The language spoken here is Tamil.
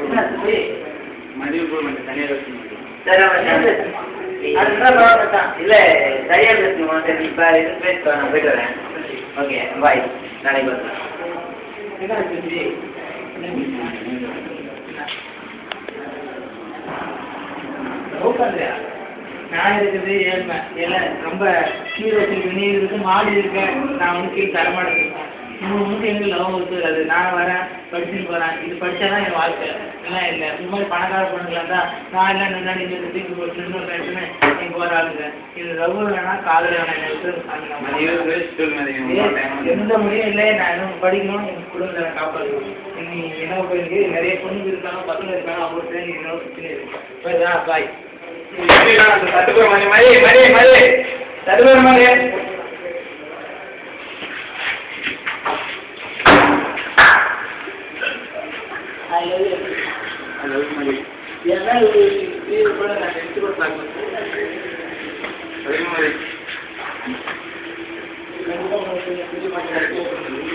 மதியம் போய் கொஞ்சம் தனியாக பேசணும் சரி நம்ம சேர்ந்து அதுதான் ப்ராப்ளம் தான் இல்லை சரியா பேசணுமா சரி இப்போ எதுவும் பேச நான் போயிட்டு வரேன் ஓகே பாய் நாளைக்கு வரேன் நான் இருக்குது ஏழ்மை ஏழை ரொம்ப கீழே வச்சிருக்கு நீ இருக்கு மாடி இருக்க நான் வந்து கீழே தரமாட்டேன் இருக்கேன் மூணு மூணு எங்களுக்கு லவம் இருக்குது அது நான் வரேன் படிச்சுட்டு போகிறேன் இது படித்தா தான் என் வாழ்க்கை எல்லாம் இல்லை இந்த மாதிரி பணக்கார பொண்ணுங்களா இருந்தால் நான் எல்லாம் முன்னாடி இந்த தூக்கி போட்டு இன்னொரு இடத்துல எங்க போகிற ஆளுங்க இது ரவு வேணாம் காதல் வேணாம் என்னை விட்டு சாமி நான் மதியம் பேசிட்டு மதியம் ஏய், எந்த முடியும் இல்லை நான் இன்னும் படிக்கணும் என் குடும்பத்தை நான் காப்பாற்றணும் நீ என்ன போயிருக்கு நிறைய பொண்ணுங்க இருக்காங்க பசங்க இருக்காங்க அவங்களுக்கு நீ என்ன பிரச்சனை இருக்கு போய்தா பாய் தட்டுப்போம் மதி மதி மதி மதி தட்டுப்போம் மதி ஹலோ மதி ஏன்னா இது இது கூட நான் எடுத்து கூட பார்க்கணும் அதே மாதிரி கண்டிப்பாக உங்களுக்கு புரிய மாட்டேன்